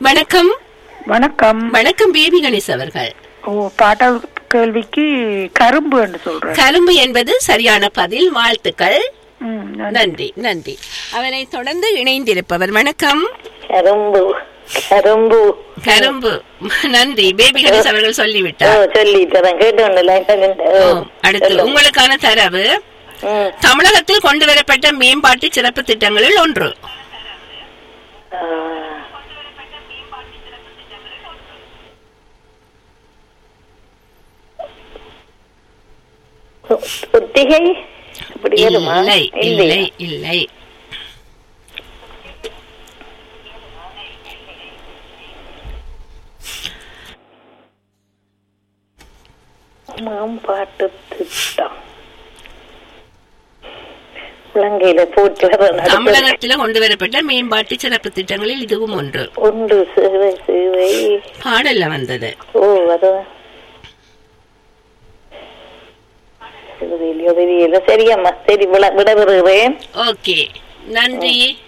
வணக்கம் வணக்கம் வணக்கம் பேபி கணேஷ் அவர்கள் ஓ பாட்டல் கேள்விக்கு கரும்பு என்று சொல்றேன் கரும்பு என்பது சரியான பதில் வாழ்த்துக்கள் ம், நன்றி. நன்றி நன்றி அவரை தொடர்ந்து இணைந்திருப்பவர் வணக்கம் கரும்பு கரும்பு கரும்பு நன்றி பேபி கணேஷ் அவர்கள் ஓ, சொல்லிவிட்டார் சொல்லிட்டேன் கேட்டு ஓ, அடுத்து உங்களுக்கான தரவு தமிழகத்தில் கொண்டு வரப்பட்ட மேம்பாட்டு சிறப்பு திட்டங்களில் ஒன்று ஒத்திகை இப்படி வருமா இல்லை இல்லை இல்லையா? இல்லை மாம்பாட்டு திட்டம் இலங்கையில போட்டு வர நடக்குது. தமிழகத்தில் கொண்டு வரப்பட்ட மேம்பாட்டு சிறப்பு திட்டங்களில் இதுவும் ஒன்று ஒன்று சேவை சேவை பாடல்ல வந்தது ஓ அதான் இது வெளியோ தெரியல சரியம்மா சரி விட விட விடுகிறேன் ஓகே நன்றி